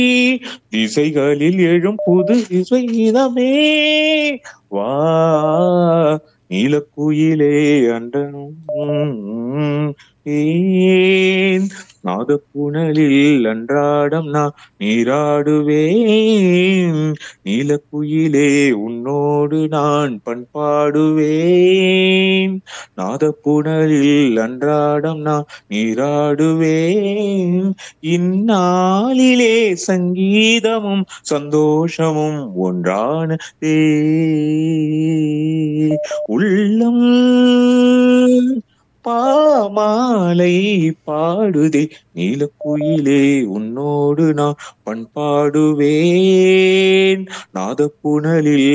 திசைகளில் எழும் புது இசைதமே வா நீலக்குயிலே அண்டனும் ஏன் நாதப்புணலில் அன்றாடம் நான் நீராடுவேன் நீலக்குயிலே உன்னோடு நான் பண்பாடுவேன் நாதப்புணலில் அன்றாடம் நான் நீராடுவேன் இந்நாளிலே சங்கீதமும் சந்தோஷமும் ஒன்றானதே உள்ளம் பாமாலை பாடுதே நீலக்குயிலே உன்னோடு நான் பண்பாடுவேன் நாதப்புணலில்